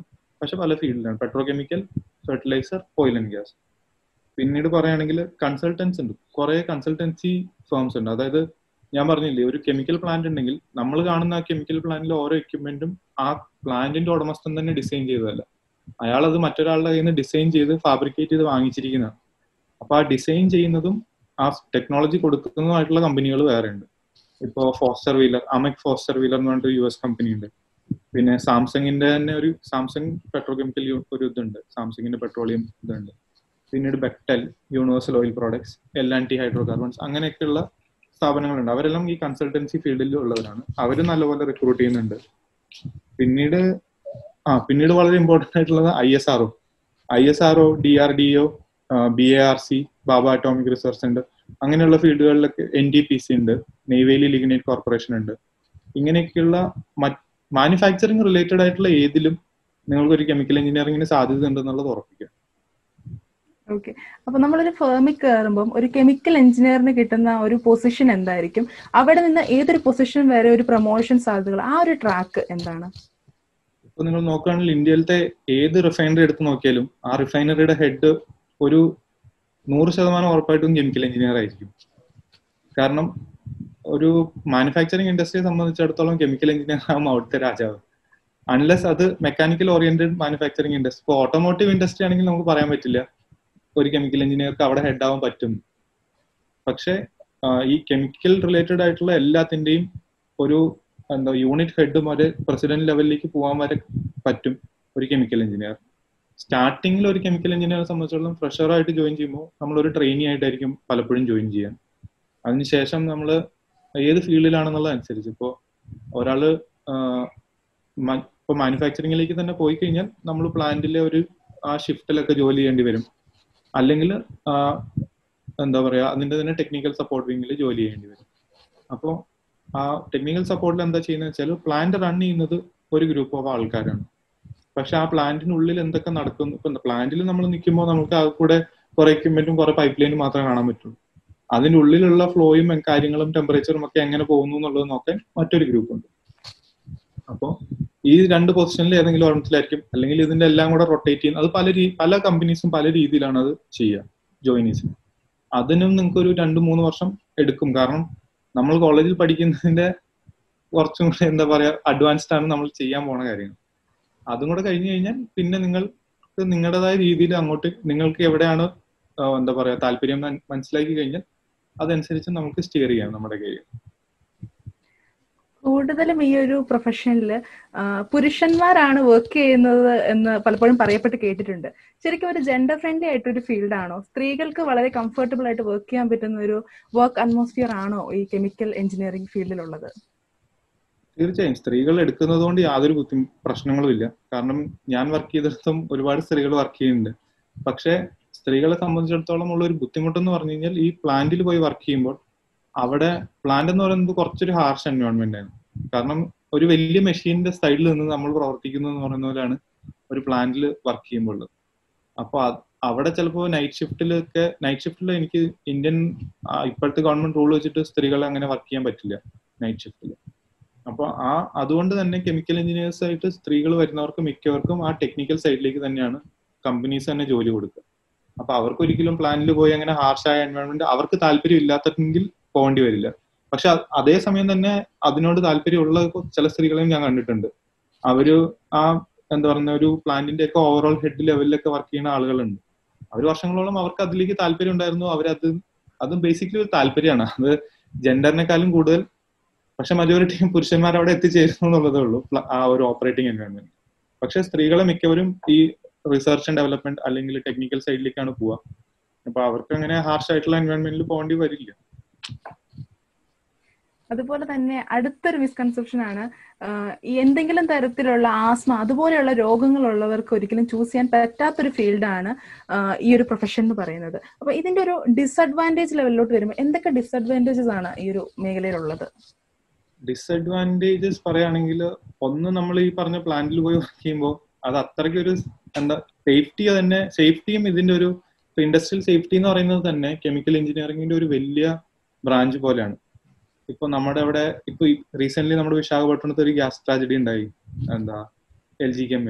പക്ഷെ പല ഫീൽഡിലാണ് petrochemical fertiliser oil and gas പിന്നീട് പറയുകയാണെങ്കിൽ കൺസൾട്ടൻസ് ഉണ്ട് കുറെ കൺസൾട്ടൻസി ഫേംസ് ഉണ്ട് അതായത് ഞാൻ പറഞ്ഞില്ലേ ഒരു കെമിക്കൽ പ്ലാന്റ് ഉണ്ടെങ്കിൽ നമ്മൾ കാണുന്ന ആ കെമിക്കൽ പ്ലാന്റിലെ ഓരോ എക്യുപ്മെന്റും ആ പ്ലാന്റിന്റെ ഉടമസ്ഥൻ തന്നെ ഡിസൈൻ ചെയ്തതല്ല അയാൾ അത് മറ്റൊരാളുടെ കയ്യിൽ നിന്ന് ഡിസൈൻ ചെയ്ത് ഫാബ്രിക്കേറ്റ് ചെയ്ത് വാങ്ങിച്ചിരിക്കുന്നതാണ് അപ്പൊ ആ ഡിസൈൻ ചെയ്യുന്നതും ആ ടെക്നോളജി കൊടുക്കുന്നതുമായിട്ടുള്ള കമ്പനികൾ വേറെ ഉണ്ട് ഇപ്പോ Foster Wheeler Amec Foster Wheeler എന്ന് പറഞ്ഞിട്ട് യു എസ് കമ്പനി ഉണ്ട് പിന്നെ സാംസങ്ങിന്റെ തന്നെ ഒരു സാംസങ് പെട്രോ കെമിക്കൽ ഒരു ഇതുണ്ട് സാംസങ്ങിന്റെ പെട്രോളിയം ഇതുണ്ട് പിന്നീട് Bechtel Universal Oil Products L and T hydrocarbons അങ്ങനെയൊക്കെയുള്ള സ്ഥാപനങ്ങളുണ്ട് അവരെല്ലാം ഈ കൺസൾട്ടൻസി ഫീൽഡിൽ ഉള്ളവരാണ് അവർ നല്ലപോലെ റിക്രൂട്ട് ചെയ്യുന്നുണ്ട് പിന്നീട് ആ പിന്നീട് വളരെ ഇമ്പോർട്ടന്റ് ആയിട്ടുള്ളത് I S R O I S R O D R D O B A R C Bhabha Atomic Research Centre അങ്ങനെയുള്ള ഫീൽഡുകളിലൊക്കെ എൻ ഡി പി സി ഉണ്ട് നെയ്വേലി ലിഗ്നൈറ്റ് കോർപ്പറേഷൻ ഉണ്ട് ഇങ്ങനെയൊക്കെയുള്ള മാനുഫാക്ചറിങ് റിലേറ്റഡ് ആയിട്ടുള്ള ഏതിലും നിങ്ങൾക്ക് ഒരു കെമിക്കൽ എഞ്ചിനീയറിംഗിന് സാധ്യത ഉണ്ടെന്നുള്ളത് ഉറപ്പിക്കുക ഓക്കെ അപ്പൊ നമ്മളൊരു ഫേമിൽ കയറുമ്പോൾ ഒരു കെമിക്കൽ എഞ്ചിനീയറിന് കിട്ടുന്ന ഒരു പൊസിഷൻ എന്തായിരിക്കും അവിടെ നിന്ന് ഏതൊരു പൊസിഷൻ വരെ ഒരു പ്രൊമോഷൻ സാധ്യതകൾ ആ ഒരു ട്രാക്ക് എന്താണ് ഇപ്പൊ നിങ്ങൾ നോക്കുകയാണെങ്കിൽ ഇന്ത്യയിലത്തെ ഏത് റിഫൈനറി എടുത്ത് നോക്കിയാലും ആ റിഫൈനറിയുടെ ഹെഡ് ഒരു നൂറ് ശതമാനം ഉറപ്പായിട്ടും കെമിക്കൽ എഞ്ചിനീയർ ആയിരിക്കും കാരണം ഒരു മാനുഫാക്ചറിങ് ഇൻഡസ്ട്രിയെ സംബന്ധിച്ചിടത്തോളം കെമിക്കൽ എഞ്ചിനീയർ ആകുമ്പോൾ അവിടുത്തെ രാജാവ് അൺലെസ് അത് മെക്കാനിക്കൽ ഓറിയന്റഡ് മാനുഫാക്ചറിങ് ഇൻഡസ്ട്രി ഇപ്പോൾ ഓട്ടോമോട്ടീവ് ഇൻഡസ്ട്രി ആണെങ്കിൽ നമുക്ക് പറയാൻ പറ്റില്ല ഒരു കെമിക്കൽ എഞ്ചിനീയർക്ക് അവിടെ ഹെഡ് ആവാൻ പറ്റും പക്ഷെ ഈ കെമിക്കൽ റിലേറ്റഡ് ആയിട്ടുള്ള എല്ലാത്തിന്റെയും ഒരു എന്താ യൂണിറ്റ് ഹെഡ് വരെ പ്രസിഡന്റ് ലെവലിലേക്ക് പോകാൻ വരെ പറ്റും ഒരു കെമിക്കൽ എഞ്ചിനീയർ സ്റ്റാർട്ടിങ്ങിൽ ഒരു കെമിക്കൽ എഞ്ചിനീയറെ സംബന്ധിച്ചിടത്തോളം ഫ്രഷറായിട്ട് ജോയിൻ ചെയ്യുമ്പോൾ നമ്മൾ ഒരു ട്രെയിനി ആയിട്ടായിരിക്കും പലപ്പോഴും ജോയിൻ ചെയ്യാൻ അതിനുശേഷം നമ്മൾ ഏത് ഫീൽഡിലാണെന്നുള്ളത് അനുസരിച്ച് ഇപ്പോൾ ഒരാള് ഇപ്പോൾ മാനുഫാക്ചറിങ്ങിലേക്ക് തന്നെ പോയി കഴിഞ്ഞാൽ നമ്മൾ പ്ലാന്റിലെ ഒരു ആ ഷിഫ്റ്റിലൊക്കെ ജോലി ചെയ്യേണ്ടി വരും അല്ലെങ്കിൽ എന്താ പറയാ അതിന്റെ തന്നെ ടെക്നിക്കൽ സപ്പോർട്ട് വിങ്ങിൽ ജോലി ചെയ്യേണ്ടി വരും അപ്പോൾ ആ ടെക്നിക്കൽ സപ്പോർട്ടിൽ എന്താ ചെയ്യുന്നത് വെച്ചാൽ പ്ലാന്റ് റൺ ചെയ്യുന്നത് ഒരു ഗ്രൂപ്പ് ഓഫ് ആൾക്കാരാണ് പക്ഷെ ആ പ്ലാന്റിനുള്ളിൽ എന്തൊക്കെ നടക്കുന്നു ഇപ്പൊ പ്ലാന്റിൽ നമ്മൾ നിൽക്കുമ്പോൾ നമുക്ക് ആ കൂടെ കുറെ എക്യുപ്മെന്റും കുറെ പൈപ്പ് ലൈനും മാത്രമേ കാണാൻ പറ്റുള്ളൂ അതിന്റെ ഉള്ളിലുള്ള ഫ്ലോയും കാര്യങ്ങളും ടെമ്പറേച്ചറും ഒക്കെ എങ്ങനെ പോകുന്നു എന്നുള്ളത് നോക്കാൻ മറ്റൊരു ഗ്രൂപ്പ് ഉണ്ട് അപ്പോൾ ഈ രണ്ട് പൊസിഷനിൽ ഏതെങ്കിലും ഒരെണ്ണത്തിലായിരിക്കും അല്ലെങ്കിൽ ഇതിന്റെ എല്ലാം കൂടെ റൊട്ടേറ്റ് ചെയ്യുന്ന അത് പല പല കമ്പനീസും പല രീതിയിലാണ് അത് ചെയ്യുക ജോയിനീസിന് അതിനും നിങ്ങൾക്ക് ഒരു രണ്ട് മൂന്ന് വർഷം എടുക്കും കാരണം നമ്മൾ കോളേജിൽ പഠിക്കുന്നതിന്റെ കുറച്ചും കൂടെ എന്താ പറയാ അഡ്വാൻസ്ഡ് ആണ് നമ്മൾ ചെയ്യാൻ പോണ കാര്യങ്ങൾ അതും കൂടെ കഴിഞ്ഞു കഴിഞ്ഞാൽ പിന്നെ നിങ്ങൾക്ക് നിങ്ങളുടേതായ രീതിയിൽ അങ്ങോട്ട് നിങ്ങൾക്ക് എവിടെയാണ് എന്താ പറയാ താല്പര്യം മനസ്സിലാക്കി കഴിഞ്ഞാൽ അതനുസരിച്ച് നമുക്ക് സ്റ്റിയർ ചെയ്യാം നമ്മുടെ കയ്യിൽ കൂടുതലും ഈ ഒരു പ്രൊഫഷനിൽ പുരുഷന്മാരാണ് വർക്ക് ചെയ്യുന്നത് എന്ന് പലപ്പോഴും പറയപ്പെട്ട് കേട്ടിട്ടുണ്ട് ശരിക്കും ഒരു ജെൻഡർ ഫ്രണ്ട്ലി ആയിട്ടൊരു ഫീൽഡാണോ സ്ത്രീകൾക്ക് വളരെ കംഫർട്ടബിൾ ആയിട്ട് വർക്ക് ചെയ്യാൻ പറ്റുന്ന ഒരു വർക്ക് അറ്റ്മോസ്ഫിയർ ആണോ ഈ കെമിക്കൽ എഞ്ചിനീയറിംഗ് ഫീൽഡിലുള്ളത് തീർച്ചയായും സ്ത്രീകൾ എടുക്കുന്നത് കൊണ്ട് യാതൊരു ബുദ്ധി പ്രശ്നങ്ങളും ഇല്ല കാരണം ഞാൻ വർക്ക് ചെയ്തിടത്തും ഒരുപാട് സ്ത്രീകൾ വർക്ക് ചെയ്യുന്നുണ്ട് പക്ഷെ സ്ത്രീകളെ സംബന്ധിച്ചിടത്തോളം ഉള്ള ഒരു ബുദ്ധിമുട്ടെന്ന് പറഞ്ഞു കഴിഞ്ഞാൽ ഈ പ്ലാന്റിൽ പോയി വർക്ക് ചെയ്യുമ്പോൾ അവിടെ പ്ലാന്റ് എന്ന് പറയുന്നത് കുറച്ചൊരു ഹാർഷ് എൻവയോൺമെന്റ് ആണ് കാരണം ഒരു വലിയ മെഷീന്റെ സൈഡിൽ നിന്ന് നമ്മൾ പ്രവർത്തിക്കുന്നു എന്ന് പറയുന്ന പോലെയാണ് ഒരു പ്ലാന്റിൽ വർക്ക് ചെയ്യുമ്പോൾ ഉള്ളത് അപ്പൊ അവിടെ ചിലപ്പോൾ നൈറ്റ് ഷിഫ്റ്റിലൊക്കെ നൈറ്റ് ഷിഫ്റ്റിൽ എനിക്ക് ഇന്ത്യൻ ഇപ്പോഴത്തെ ഗവൺമെന്റ് റൂൾ വെച്ചിട്ട് സ്ത്രീകളെ അങ്ങനെ വർക്ക് ചെയ്യാൻ പറ്റില്ല നൈറ്റ് ഷിഫ്റ്റിൽ അപ്പൊ ആ അതുകൊണ്ട് തന്നെ കെമിക്കൽ എഞ്ചിനീയേഴ്സ് ആയിട്ട് സ്ത്രീകൾ വരുന്നവർക്ക് മിക്കവർക്കും ആ ടെക്നിക്കൽ സൈഡിലേക്ക് തന്നെയാണ് കമ്പനീസ് തന്നെ ജോലി കൊടുക്കുക അപ്പൊ അവർക്ക് ഒരിക്കലും പ്ലാനിൽ പോയി അങ്ങനെ ഹാർഷായ എൻവയോൺമെന്റ് അവർക്ക് താല്പര്യം ഇല്ലാത്തെങ്കിൽ പോകേണ്ടി വരില്ല പക്ഷെ അതേസമയം തന്നെ അതിനോട് താല്പര്യമുള്ള ചില സ്ത്രീകളെയും ഞാൻ കണ്ടിട്ടുണ്ട് അവര് ആ എന്താ പറയുന്ന ഒരു പ്ലാന്റിന്റെ ഒക്കെ ഓവറോൾ ഹെഡ് ലെവലിലൊക്കെ വർക്ക് ചെയ്യുന്ന ആളുകളുണ്ട് അവർ വർഷങ്ങളോളം അവർക്ക് അതിലേക്ക് താല്പര്യം ഉണ്ടായിരുന്നു അവരത് അതും ബേസിക്കലി ഒരു താല്പര്യമാണ് അത് ജെൻഡറിനെക്കാളും കൂടുതൽ പക്ഷെ മജോറിറ്റിയും പുരുഷന്മാർ അവിടെ എത്തിച്ചേരുന്നു എന്നുള്ളതേ ഉള്ളൂ ആ ഒരു ഓപ്പറേറ്റിംഗ് എൻവയോൺമെന്റ് പക്ഷെ സ്ത്രീകളെ മിക്കവരും ഈ റിസർച്ച് ആൻഡ് ഡെവലപ്മെന്റ് അല്ലെങ്കിൽ ടെക്നിക്കൽ സൈഡിലേക്കാണ് പോവുക അപ്പൊ അവർക്ക് അങ്ങനെ ഹാർഷ് ആയിട്ടുള്ള എൻവയോൺമെന്റിൽ പോകേണ്ടി വരില്ല അതുപോലെ തന്നെ അടുത്തൊരു മിസ്കൺസെപ്ഷൻ ആണ് എന്തെങ്കിലും തരത്തിലുള്ള ആസ്മ അതുപോലെയുള്ള രോഗങ്ങളുള്ളവർക്ക് ഒരിക്കലും ചൂസ് ചെയ്യാൻ പറ്റാത്തൊരു ഫീൽഡാണ് ഈ ഒരു പ്രൊഫഷൻ എന്ന് പറയുന്നത് അപ്പൊ ഇതിന്റെ ഒരു ഡിസഡ്വാൻറ്റേജ് ലെവലിലോട്ട് വരുമ്പോൾ എന്തൊക്കെ ഡിസഡ്വാൻറ്റേജസ് ആണ് ഈ ഒരു മേഖലയിലുള്ളത് ഡിസഡ്വാൻറ്റേജസ് പറയുകയാണെങ്കിൽ ഒന്ന് നമ്മൾ ഈ പറഞ്ഞ പ്ലാന്റിൽ പോയി വർക്ക് ചെയ്യുമ്പോൾ അത് അത്രയ്ക്ക് ഒരു എന്താ സേഫ്റ്റി തന്നെ സേഫ്റ്റിയും ഇതിന്റെ ഒരു ഇൻഡസ്ട്രിയൽ സേഫ്റ്റി എന്ന് പറയുന്നത് തന്നെ കെമിക്കൽ എഞ്ചിനീയറിംഗിന്റെ ഒരു വലിയ ബ്രാഞ്ച് പോലെയാണ് ഇപ്പൊ നമ്മുടെ അവിടെ ഇപ്പൊ റീസെന്റ് നമ്മുടെ വിശാഖപട്ടണത്ത് ഒരു ഗ്യാസ് ട്രാജഡി ഉണ്ടായി എന്താ എൽ ജി കെമ്മില്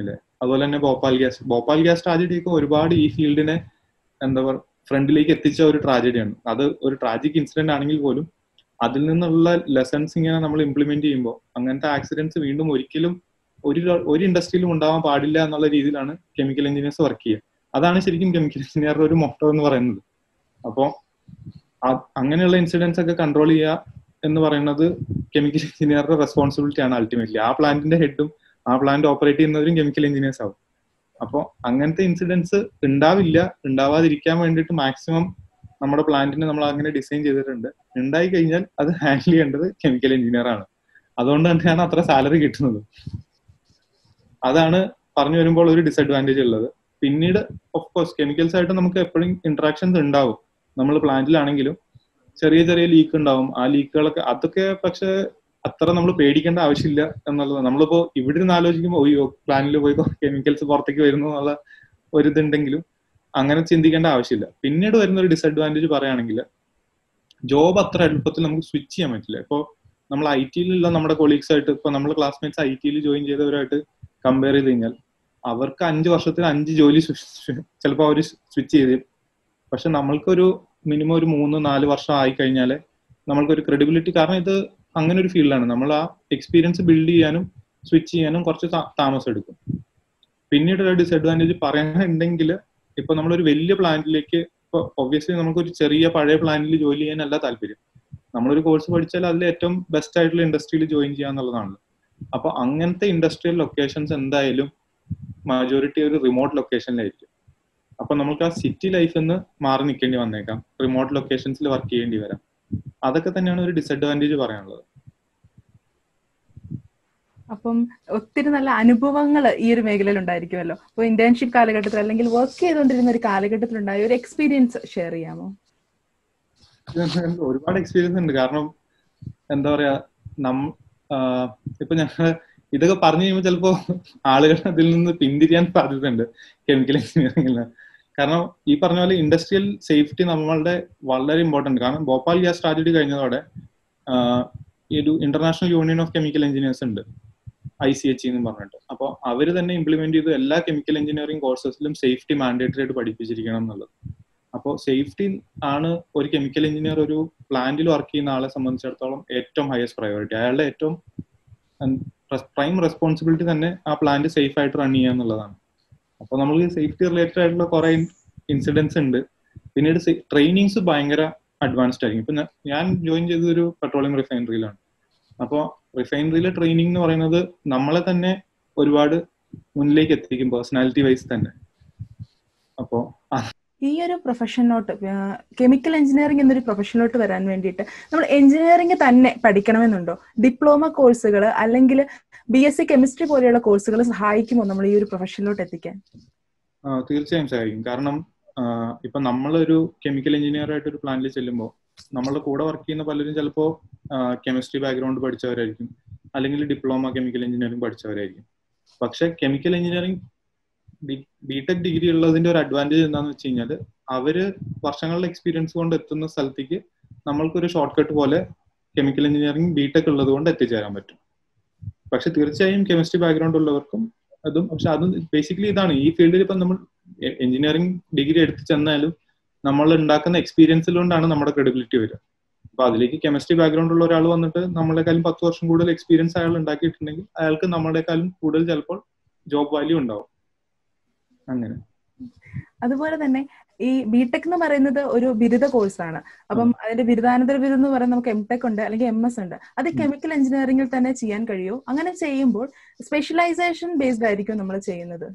അതുപോലെ തന്നെ Bhopal gas Bhopal gas tragedy ഒക്കെ ഒരുപാട് ഈ ഫീൽഡിനെ എന്താ പറയുക ഫ്രണ്ടിലേക്ക് എത്തിച്ച ഒരു ട്രാജഡിയാണ് അത് ഒരു ട്രാജിക് ഇൻസിഡന്റ് ആണെങ്കിൽ പോലും അതിൽ നിന്നുള്ള ലെസൺസ് ഇങ്ങനെ നമ്മൾ ഇംപ്ലിമെന്റ് ചെയ്യുമ്പോൾ അങ്ങനത്തെ ആക്സിഡന്റ്സ് വീണ്ടും ഒരിക്കലും ഒരു ഒരു ഇൻഡസ്ട്രിയിലും ഉണ്ടാവാൻ പാടില്ല എന്നുള്ള രീതിയിലാണ് കെമിക്കൽ എഞ്ചിനീയേഴ്സ് വർക്ക് ചെയ്യുക അതാണ് ശരിക്കും കെമിക്കൽ എഞ്ചിനീയറുടെ ഒരു മോട്ടോ എന്ന് പറയുന്നത് അപ്പോൾ അങ്ങനെയുള്ള ഇൻസിഡൻസ് ഒക്കെ കൺട്രോൾ ചെയ്യുക എന്ന് പറയുന്നത് കെമിക്കൽ എഞ്ചിനീയറുടെ റെസ്പോൺസിബിലിറ്റി ആണ് അൾട്ടിമേറ്റ്ലി ആ പ്ലാന്റിന്റെ ഹെഡും ആ പ്ലാന്റ് ഓപ്പറേറ്റ് ചെയ്യുന്നവരും കെമിക്കൽ എഞ്ചിനീയേഴ്സ് ആവും അപ്പോൾ അങ്ങനത്തെ ഇൻസിഡൻസ് ഉണ്ടാവില്ല ഉണ്ടാവാതിരിക്കാൻ വേണ്ടിയിട്ട് മാക്സിമം നമ്മുടെ പ്ലാന്റിനെ നമ്മൾ അങ്ങനെ ഡിസൈൻ ചെയ്തിട്ടുണ്ട് ഉണ്ടായി കഴിഞ്ഞാൽ അത് ഹാൻഡിൽ ചെയ്യേണ്ടത് കെമിക്കൽ എഞ്ചിനീയർ ആണ് അതുകൊണ്ട് തന്നെയാണ് അത്ര സാലറി കിട്ടുന്നത് അതാണ് പറഞ്ഞു വരുമ്പോൾ ഒരു ഡിസഡ്വാൻറ്റേജ് ഉള്ളത് പിന്നീട് ഓഫ് കോഴ്സ് കെമിക്കൽസ് ആയിട്ട് നമുക്ക് എപ്പോഴും ഇന്ററാക്ഷൻസ് ഉണ്ടാവും നമ്മൾ പ്ലാന്റിലാണെങ്കിലും ചെറിയ ചെറിയ ലീക്ക് ഉണ്ടാവും ആ ലീക്കുകളൊക്കെ അതൊക്കെ പക്ഷെ അത്ര നമ്മൾ പേടിക്കേണ്ട ആവശ്യമില്ല എന്നുള്ളത് നമ്മളിപ്പോ ഇവിടെ നിന്ന് ആലോചിക്കുമ്പോൾ അയ്യോ പ്ലാനിൽ പോയി കെമിക്കൽസ് പുറത്തേക്ക് വരുന്നു എന്നുള്ള ഒരു ഇതുണ്ടെങ്കിലും അങ്ങനെ ചിന്തിക്കേണ്ട ആവശ്യമില്ല പിന്നീട് വരുന്ന ഒരു ഡിസഡ്വാൻറ്റേജ് പറയുകയാണെങ്കിൽ ജോബ് അത്ര എളുപ്പത്തിൽ നമുക്ക് സ്വിച്ച് ചെയ്യാൻ പറ്റില്ല ഇപ്പോൾ നമ്മൾ ഐ ടിയിലുള്ള നമ്മുടെ കൊളീഗ്സ് ആയിട്ട് ഇപ്പൊ നമ്മൾ ക്ലാസ്മേറ്റ്സ് ഐ ടിയിൽ ജോയിൻ ചെയ്തവരായിട്ട് കമ്പയർ ചെയ്ത് കഴിഞ്ഞാൽ അവർക്ക് അഞ്ച് വർഷത്തിൽ അഞ്ച് ജോലി ചിലപ്പോൾ അവർ സ്വിച്ച് ചെയ്ത് പക്ഷെ നമ്മൾക്കൊരു മിനിമം ഒരു മൂന്ന് നാല് വർഷം ആയി കഴിഞ്ഞാൽ നമ്മൾക്കൊരു ക്രെഡിബിലിറ്റി കാരണം ഇത് അങ്ങനെ ഒരു ഫീൽഡാണ് നമ്മൾ ആ എക്സ്പീരിയൻസ് ബിൽഡ് ചെയ്യാനും സ്വിച്ച് ചെയ്യാനും കുറച്ച് താമസം എടുക്കും പിന്നീട് ഒരു ഡിസഡ്വാൻറ്റേജ് പറയാനുണ്ടെങ്കിൽ ഇപ്പൊ നമ്മളൊരു വലിയ പ്ലാന്റിലേക്ക് ഇപ്പൊ ഒബ്വിയസ്ലി നമുക്കൊരു ചെറിയ പഴയ പ്ലാന്റിൽ ജോലി ചെയ്യാനല്ല താല്പര്യം നമ്മളൊരു കോഴ്സ് പഠിച്ചാൽ അതിൽ ഏറ്റവും ബെസ്റ്റ് ആയിട്ടുള്ള ഇൻഡസ്ട്രിയിൽ ജോയിൻ ചെയ്യുക എന്നുള്ളതാണ് അപ്പൊ അങ്ങനത്തെ ഇൻഡസ്ട്രിയൽ ലൊക്കേഷൻസ് എന്തായാലും മജോറിറ്റി ഒരു റിമോട്ട് ലൊക്കേഷനിലായിരിക്കും അപ്പൊ നമുക്ക് ആ സിറ്റി ലൈഫിൽ നിന്ന് മാറി നിൽക്കേണ്ടി വന്നേക്കാം റിമോട്ട് ലൊക്കേഷൻസിൽ വർക്ക് ചെയ്യേണ്ടി വരാം അതൊക്കെ തന്നെയാണ് ഒരു ഡിസഡ്വാൻറ്റേജ് പറയാനുള്ളത് അപ്പം ഒത്തിരി നല്ല അനുഭവങ്ങൾ ഈ ഒരു മേഖലയിൽ ഉണ്ടായിരിക്കുമല്ലോ അപ്പോൾ ഇന്റേൺഷിപ്പ് കാലഘട്ടത്തിൽ അല്ലെങ്കിൽ വർക്ക് ചെയ്തുകൊണ്ടിരുന്ന ഒരു കാലഘട്ടത്തിൽ ഉണ്ടായ ഒരു എക്സ്പീരിയൻസ് ഷെയർ ചെയ്യാമോ ഒരുപാട് എക്സ്പീരിയൻസ് ഉണ്ട് കാരണം എന്താ പറയാ നം ഇപ്പൊ ഞങ്ങള് ഇതൊക്കെ പറഞ്ഞു കഴിയുമ്പോൾ ചിലപ്പോ ആളുകൾ അതിൽ നിന്ന് പിന്തിരിയാൻ സാധ്യതയുണ്ട് കെമിക്കൽ എഞ്ചിനീയറിംഗിൽ കാരണം ഈ പറഞ്ഞ പോലെ ഇൻഡസ്ട്രിയൽ സേഫ്റ്റി നമ്മളുടെ വളരെ ഇമ്പോർട്ടന്റ് കാരണം ഭോപ്പാൽ ഗ്യാസ് ട്രാജഡി കഴിഞ്ഞതോടെ ഈ ഒരു international union of chemical engineers ഉണ്ട് ഐ സി എച്ച് എന്ന് പറഞ്ഞിട്ട് അപ്പോൾ അവർ തന്നെ ഇംപ്ലിമെന്റ് ചെയ്തു എല്ലാ കെമിക്കൽ എഞ്ചിനീയറിംഗ് കോഴ്സസിലും സേഫ്റ്റി മാൻഡേറ്ററി ആയിട്ട് പഠിപ്പിച്ചിരിക്കണം എന്നുള്ളത് അപ്പോൾ സേഫ്റ്റി ആണ് ഒരു കെമിക്കൽ എഞ്ചിനീയർ ഒരു പ്ലാന്റിൽ വർക്ക് ചെയ്യുന്ന ആളെ സംബന്ധിച്ചിടത്തോളം ഏറ്റവും ഹയസ്റ്റ് പ്രയോറിറ്റി അയാളുടെ ഏറ്റവും പ്രൈം റെസ്പോൺസിബിലിറ്റി തന്നെ ആ പ്ലാന്റ് സേഫ് ആയിട്ട് റൺ ചെയ്യുക എന്നുള്ളതാണ് അപ്പോൾ നമ്മൾ സേഫ്റ്റി റിലേറ്റഡ് ആയിട്ടുള്ള കുറെ ഇൻസിഡൻസ് ഉണ്ട് പിന്നീട് ട്രെയിനിങ്സ് ഭയങ്കര അഡ്വാൻസ്ഡ് ആയിരിക്കും ഇപ്പൊ ഞാൻ ജോയിൻ ചെയ്തത് ഒരു പെട്രോളിയം റിഫൈനറിയിലാണ് അപ്പോൾ റിഫൈനറിയിലെ ട്രെയിനിങ് എന്ന് പറയുന്നത് നമ്മളെ തന്നെ ഒരുപാട് മുന്നിലേക്ക് എത്തിക്കും പേഴ്സണാലിറ്റി വൈസ് തന്നെ അപ്പോ ഈ ഒരു പ്രൊഫഷനിലോട്ട് കെമിക്കൽ എഞ്ചിനീയറിംഗ് എന്നൊരു പ്രൊഫഷനിലോട്ട് വരാൻ വേണ്ടിയിട്ട് നമ്മൾ എഞ്ചിനീയറിംഗ് തന്നെ പഠിക്കണമെന്നുണ്ടോ ഡിപ്ലോമ കോഴ്സുകൾ അല്ലെങ്കിൽ ബി എസ് സി കെമിസ്ട്രി പോലെയുള്ള കോഴ്സുകൾ സഹായിക്കുമോ നമ്മൾ ഈ ഒരു പ്രൊഫഷനിലോട്ട് എത്തിക്കാൻ തീർച്ചയായും സഹായിക്കും കാരണം ഇപ്പൊ നമ്മളൊരു കെമിക്കൽ എഞ്ചിനീയർ ആയിട്ട് ഒരു പ്ലാന്റിൽ ചെല്ലുമ്പോൾ നമ്മളുടെ കൂടെ വർക്ക് ചെയ്യുന്ന പലരും ചിലപ്പോൾ കെമിസ്ട്രി ബാക്ക്ഗ്രൗണ്ട് പഠിച്ചവരായിരിക്കും അല്ലെങ്കിൽ ഡിപ്ലോമ കെമിക്കൽ എഞ്ചിനീയറിംഗ് പഠിച്ചവരായിരിക്കും പക്ഷെ കെമിക്കൽ എഞ്ചിനീയറിംഗ് ബിടെക് ഡിഗ്രി ഉള്ളതിന്റെ ഒരു അഡ്വാൻറ്റേജ് എന്താന്ന് വെച്ച് കഴിഞ്ഞാൽ അവര് വർഷങ്ങളുടെ എക്സ്പീരിയൻസ് കൊണ്ട് എത്തുന്ന സ്ഥലത്തേക്ക് നമ്മൾക്കൊരു ഷോർട്ട് കട്ട് പോലെ കെമിക്കൽ എഞ്ചിനീയറിംഗ് ബിടെക് ഉള്ളത് കൊണ്ട് എത്തിച്ചേരാൻ പറ്റും പക്ഷെ തീർച്ചയായും കെമിസ്ട്രി ബാക്ക്ഗ്രൗണ്ട് ഉള്ളവർക്കും അതും പക്ഷെ അതും ബേസിക്കലി ഇതാണ് ഈ ഫീൽഡിൽ ഇപ്പം നമ്മൾ എഞ്ചിനീയറിംഗ് ഡിഗ്രി എടുത്ത് ചെന്നാലും നമ്മൾ ഉണ്ടാക്കുന്ന എക്സ്പീരിയൻസിലുകൊണ്ടാണ് നമ്മുടെ ക്രെഡിബിലിറ്റി വരിക അപ്പൊ അതിലേക്ക് കെമിസ്ട്രി ബാക്ക്ഗ്രൗണ്ട് ഉള്ള ഒരാൾ വന്നിട്ട് നമ്മളെക്കാളും പത്ത് വർഷം കൂടുതൽ എക്സ്പീരിയൻസ് അയാൾ ഉണ്ടാക്കിയിട്ടുണ്ടെങ്കിൽ അയാൾക്ക് നമ്മളെക്കാളും കൂടുതൽ ചിലപ്പോൾ ജോബ് വാല്യൂ ഉണ്ടാവും അങ്ങനെ അതുപോലെ തന്നെ ഈ ബിടെക് എന്ന് പറയുന്നത് ഒരു ബിരുദ കോഴ്സാണ് അപ്പം അതിന്റെ ബിരുദാനന്തര ബിരുദം എന്ന് പറയുന്നത് നമുക്ക് എം ടെക് ഉണ്ട് അല്ലെങ്കിൽ എം എസ് ഉണ്ട് അത് കെമിക്കൽ എഞ്ചിനീയറിംഗിൽ തന്നെ ചെയ്യാൻ കഴിയും അങ്ങനെ ചെയ്യുമ്പോൾ സ്പെഷ്യലൈസേഷൻ ബേസ്ഡ് ആയിരിക്കും നമ്മൾ ചെയ്യുന്നത്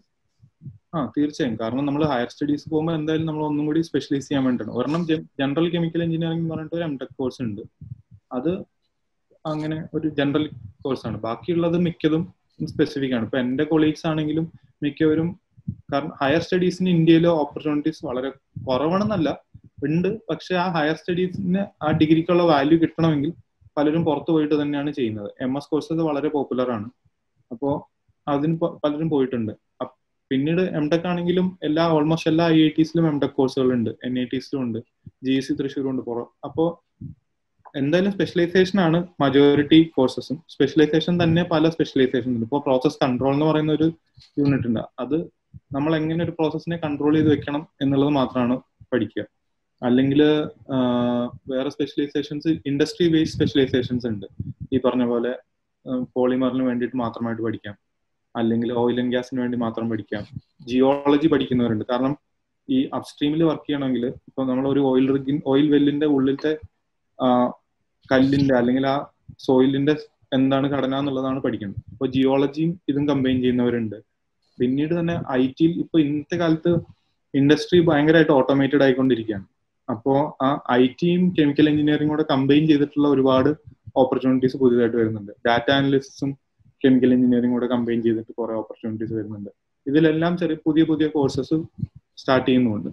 ആ തീർച്ചയായും കാരണം നമ്മൾ ഹയർ സ്റ്റഡീസ് പോകുമ്പോൾ എന്തായാലും നമ്മൾ ഒന്നും കൂടി സ്പെഷ്യലൈസ് ചെയ്യാൻ വേണ്ടിയാണ് ഒരെണ്ണം ജനറൽ കെമിക്കൽ എഞ്ചിനീയറിംഗ് എന്ന് പറഞ്ഞിട്ട് ഒരു എം ടെക് കോഴ്സ് ഉണ്ട് അത് അങ്ങനെ ഒരു ജനറൽ കോഴ്സാണ് ബാക്കിയുള്ളത് മിക്കതും സ്പെസിഫിക് ആണ് ഇപ്പൊ എന്റെ കൊളീഗ്സ് ആണെങ്കിലും മിക്കവരും കാരണം ഹയർ സ്റ്റഡീസിന് ഇന്ത്യയിലെ ഓപ്പർച്യൂണിറ്റീസ് വളരെ കുറവാണെന്നല്ല ഉണ്ട് പക്ഷെ ആ ഹയർ സ്റ്റഡീസിന് ആ ഡിഗ്രിക്കുള്ള വാല്യൂ കിട്ടണമെങ്കിൽ പലരും പുറത്തു പോയിട്ട് തന്നെയാണ് ചെയ്യുന്നത് എം എസ് കോഴ്സസ് വളരെ പോപ്പുലർ ആണ് അപ്പോൾ അതിന് പലരും പോയിട്ടുണ്ട് പിന്നീട് എം ടെക് ആണെങ്കിലും എല്ലാ ഓൾമോസ്റ്റ് എല്ലാ ഐ ഐ ടീസിലും എം ടെക് കോഴ്സുകൾ ഉണ്ട് എൻ ഐ ടീസിലും ഉണ്ട് ജി എസ് സി തൃശ്ശൂരും ഉണ്ട് പുറം അപ്പോൾ എന്തായാലും സ്പെഷ്യലൈസേഷൻ ആണ് മജോറിറ്റി കോഴ്സസും സ്പെഷ്യലൈസേഷൻ തന്നെ പല സ്പെഷ്യലൈസേഷൻ ഉണ്ട് ഇപ്പോൾ പ്രോസസ് കൺട്രോൾ എന്ന് പറയുന്ന ഒരു യൂണിറ്റ് ഉണ്ട് അത് നമ്മൾ എങ്ങനെ ഒരു പ്രോസസ്സിനെ കൺട്രോൾ ചെയ്ത് വെക്കണം എന്നുള്ളത് മാത്രമാണ് പഠിക്കുക അല്ലെങ്കിൽ വേറെ സ്പെഷ്യലൈസേഷൻസ് ഇൻഡസ്ട്രി ബേസ്ഡ് സ്പെഷ്യലൈസേഷൻസ് ഉണ്ട് ഈ പറഞ്ഞ പോലെ പോളിമറിന് വേണ്ടിയിട്ട് മാത്രമായിട്ട് പഠിക്കാം അല്ലെങ്കിൽ ഓയിൽ ആൻഡ് ഗ്യാസിന് വേണ്ടി മാത്രം പഠിക്കാം ജിയോളജി പഠിക്കുന്നവരുണ്ട് കാരണം ഈ അപ്സ്ട്രീമിൽ വർക്ക് ചെയ്യണമെങ്കിൽ ഇപ്പൊ നമ്മൾ ഒരു ഓയിൽ റിഗിൻ ഓയിൽ വെല്ലിന്റെ ഉള്ളിലത്തെ കല്ലിന്റെ അല്ലെങ്കിൽ ആ സോയിലിന്റെ എന്താണ് ഘടന എന്നുള്ളതാണ് പഠിക്കുന്നത് അപ്പൊ ജിയോളജിയും ഇതും കമ്പൈൻ ചെയ്യുന്നവരുണ്ട് പിന്നീട് തന്നെ ഐ ടിയിൽ ഇപ്പൊ ഇന്നത്തെ കാലത്ത് ഇൻഡസ്ട്രി ഭയങ്കരമായിട്ട് ഓട്ടോമേറ്റഡ് ആയിക്കൊണ്ടിരിക്കുകയാണ് അപ്പോ ആ ഐ ടിയും കെമിക്കൽ എഞ്ചിനീയറിംഗ് കൂടെ കമ്പൈൻ ചെയ്തിട്ടുള്ള ഒരുപാട് ഓപ്പർച്യൂണിറ്റീസ് പുതിയതായിട്ട് വരുന്നുണ്ട് ഡാറ്റ അനലിസിസും കെമിക്കൽ എഞ്ചിനീയറിംഗ് കൂടെ കമ്പൈൻ ചെയ്തിട്ട് കുറെ ഓപ്പർച്യൂണിറ്റീസ് വരുന്നുണ്ട് ഇതിലെല്ലാം ചെറിയ പുതിയ പുതിയ കോഴ്സസ് സ്റ്റാർട്ട് ചെയ്യുന്നുണ്ട്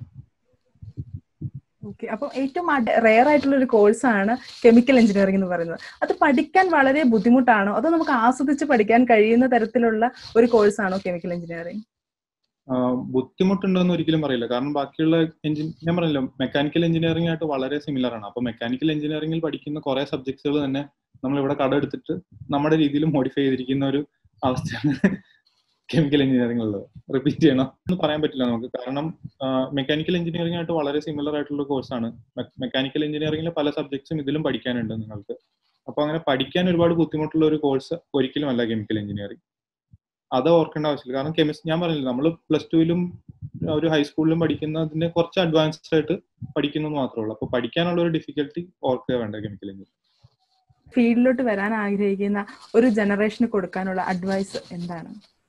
ഓക്കെ അപ്പം ഏറ്റവും റെയർ ആയിട്ടുള്ള ഒരു കോഴ്സാണ് കെമിക്കൽ എഞ്ചിനീയറിംഗ് എന്ന് പറയുന്നത് അത് പഠിക്കാൻ വളരെ ബുദ്ധിമുട്ടാണോ അതോ നമുക്ക് ആസ്വദിച്ച് പഠിക്കാൻ കഴിയുന്ന തരത്തിലുള്ള ഒരു കോഴ്സാണോ കെമിക്കൽ എഞ്ചിനീയറിംഗ് ബുദ്ധിമുട്ടുണ്ടോന്ന് ഒരിക്കലും പറയില്ല കാരണം ബാക്കിയുള്ള എഞ്ചിൻ ഞാൻ പറഞ്ഞല്ലോ മെക്കാനിക്കൽ എഞ്ചിനീയറിംഗ് ആയിട്ട് വളരെ സിമിലർ ആണ് അപ്പൊ മെക്കാനിക്കൽ എഞ്ചിനീയറിംഗിൽ പഠിക്കുന്ന കുറെ സബ്ജക്ട്സുകൾ തന്നെ നമ്മൾ ഇവിടെ കട എടുത്തിട്ട് നമ്മുടെ രീതിയിൽ മോഡിഫൈ ചെയ്തിരിക്കുന്ന ഒരു അവസ്ഥയാണ് കെമിക്കൽ എഞ്ചിനീയറിംഗ് ഉള്ളത് റിപ്പീറ്റ് ചെയ്യണം എന്ന് പറയാൻ പറ്റില്ല നമുക്ക് കാരണം മെക്കാനിക്കൽ എഞ്ചിനീയറിംഗ് ആയിട്ട് വളരെ സിമിലർ ആയിട്ടുള്ള കോഴ്സാണ് മെക്കാനിക്കൽ എഞ്ചിനീയറിംഗിലെ പല സബ്ജക്ട്സും ഇതിലും പഠിക്കാനുണ്ട് നിങ്ങൾക്ക് അപ്പൊ അങ്ങനെ പഠിക്കാൻ ഒരുപാട് ബുദ്ധിമുട്ടുള്ള ഒരു കോഴ്സ് ഒരിക്കലും അല്ല കെമിക്കൽ എഞ്ചിനീയറിംഗ് അത് ഓർക്കേണ്ട ആവശ്യമില്ല കാരണം കെമിസ്ട്രി ഞാൻ പറഞ്ഞില്ല നമ്മൾ പ്ലസ് ടുവിലും ഒരു ഹൈസ്കൂളിലും പഠിക്കുന്നതിന് കുറച്ച് അഡ്വാൻസ്ഡ് ആയിട്ട് പഠിക്കുന്നത് മാത്രമേ ഉള്ളൂ അപ്പൊ പഠിക്കാനുള്ള ഒരു ഡിഫിക്കൽട്ടി ഓർക്കുക വേണ്ട കെമിക്കൽ എഞ്ചിനീയറിംഗ് ഫീൽഡിലോട്ട് വരാൻ ആഗ്രഹിക്കുന്ന ഒരു ജനറേഷന് കൊടുക്കാനുള്ള അഡ്വൈസ് എന്താണ്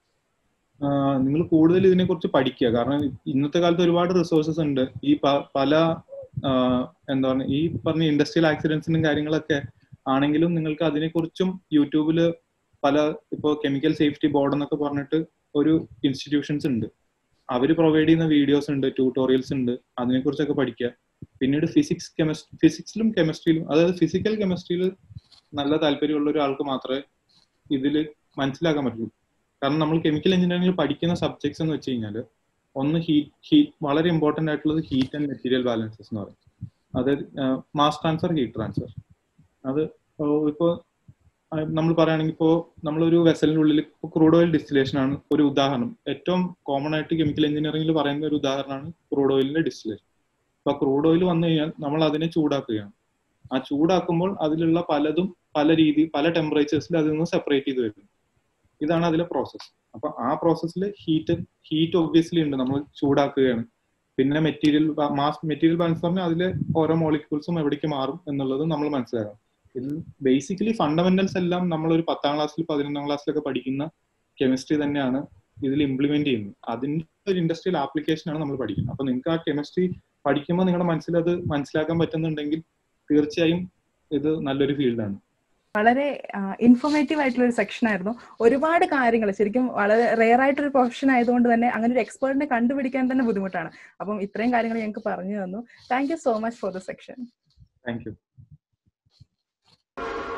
നിങ്ങൾ കൂടുതൽ ഇതിനെക്കുറിച്ച് പഠിക്കുക കാരണം ഇന്നത്തെ കാലത്ത് ഒരുപാട് റിസോഴ്സസ് ഉണ്ട് ഈ പല എന്താ പറയുക ഈ പറഞ്ഞ ഇൻഡസ്ട്രിയൽ ആക്സിഡൻസിനും കാര്യങ്ങളൊക്കെ ആണെങ്കിലും നിങ്ങൾക്ക് അതിനെക്കുറിച്ചും യൂട്യൂബിൽ പല ഇപ്പോൾ കെമിക്കൽ സേഫ്റ്റി ബോർഡ് എന്നൊക്കെ പറഞ്ഞിട്ട് ഒരു ഇൻസ്റ്റിറ്റ്യൂഷൻസ് ഉണ്ട് അവർ പ്രൊവൈഡ് ചെയ്യുന്ന വീഡിയോസ് ഉണ്ട് ട്യൂട്ടോറിയൽസ് ഉണ്ട് അതിനെക്കുറിച്ചൊക്കെ പഠിക്കുക പിന്നീട് ഫിസിക്സ് കെമിസ്ട്രി ഫിസിക്സിലും കെമിസ്ട്രിയിലും അതായത് ഫിസിക്കൽ കെമിസ്ട്രിയിൽ നല്ല താല്പര്യമുള്ള ഒരാൾക്ക് മാത്രമേ ഇതിൽ മനസ്സിലാക്കാൻ പറ്റുള്ളൂ കാരണം നമ്മൾ കെമിക്കൽ എഞ്ചിനീയറിംഗിൽ പഠിക്കുന്ന സബ്ജക്ട്സ് എന്ന് വെച്ച് കഴിഞ്ഞാൽ ഒന്ന് ഹീറ്റ് ഹീറ്റ് വളരെ ഇമ്പോർട്ടന്റ് ആയിട്ടുള്ളത് ഹീറ്റ് ആൻഡ് മെറ്റീരിയൽ ബാലൻസസ് എന്ന് പറയും അതായത് മാസ് ട്രാൻസ്ഫർ ഹീറ്റ് ട്രാൻസ്ഫർ അത് ഇപ്പോൾ നമ്മൾ പറയുകയാണെങ്കിൽ ഇപ്പോൾ നമ്മളൊരു വെസലിനുള്ളിൽ ഇപ്പോൾ ക്രൂഡ് ഓയിൽ ഡിസ്റ്റിലേഷൻ ആണ് ഒരു ഉദാഹരണം ഏറ്റവും കോമൺ ആയിട്ട് കെമിക്കൽ എഞ്ചിനീയറിംഗിൽ പറയുന്ന ഒരു ഉദാഹരണമാണ് ക്രൂഡ് ഓയിലിന്റെ ഡിസ്റ്റിലേഷൻ ഇപ്പൊ ക്രൂഡ് ഓയിൽ വന്നു കഴിഞ്ഞാൽ നമ്മൾ അതിനെ ചൂടാക്കുകയാണ് ആ ചൂടാക്കുമ്പോൾ അതിലുള്ള പലതും പല രീതി പല ടെമ്പറേച്ചേഴ്സിൽ അതിൽ നിന്ന് സെപ്പറേറ്റ് ചെയ്ത് വരുന്നു ഇതാണ് അതിലെ പ്രോസസ്സ് അപ്പൊ ആ പ്രോസസ്സിൽ ഹീറ്റ് ഹീറ്റ് ഒബ്വിയസ്ലി ഉണ്ട് നമ്മൾ ചൂടാക്കുകയാണ് പിന്നെ മെറ്റീരിയൽ മാസ് മെറ്റീരിയൽ ബാലൻസ് പറഞ്ഞാൽ അതിലെ ഓരോ മോളിക്യൂൾസും എവിടേക്ക് മാറും എന്നുള്ളത് നമ്മൾ മനസ്സിലാക്കണം ഇതിൽ ബേസിക്കലി ഫണ്ടമെന്റൽസ് എല്ലാം നമ്മൾ ഒരു പത്താം ക്ലാസ്സിൽ പതിനൊന്നാം ക്ലാസ്സിലൊക്കെ പഠിക്കുന്ന കെമിസ്ട്രി തന്നെയാണ് ഇതിൽ ഇംപ്ലിമെന്റ് ചെയ്യുന്നത് അതിന്റെ ഒരു ഇൻഡസ്ട്രിയൽ ആപ്ലിക്കേഷൻ ആണ് നമ്മൾ പഠിക്കുന്നത് അപ്പൊ നിങ്ങൾക്ക് ആ കെമിസ്ട്രി പഠിക്കുമ്പോൾ നിങ്ങളുടെ മനസ്സിൽ അത് മനസ്സിലാക്കാൻ പറ്റുന്നുണ്ടെങ്കിൽ തീർച്ചയായും ഇത് നല്ലൊരു ഫീൽഡാണ് വളരെ ഇൻഫോർമേറ്റീവ് ആയിട്ടുള്ള ഒരു സെക്ഷൻ ആയിരുന്നു ഒരുപാട് കാര്യങ്ങൾ ശരിക്കും വളരെ റെയർ ആയിട്ടൊരു പ്രൊഫഷൻ ആയതുകൊണ്ട് തന്നെ അങ്ങനെ ഒരു എക്സ്പേർട്ടിനെ കണ്ടുപിടിക്കാൻ തന്നെ ബുദ്ധിമുട്ടാണ് അപ്പം ഇത്രയും കാര്യങ്ങൾ ഞങ്ങൾക്ക് പറഞ്ഞു തന്നു thank you so much for the session thank U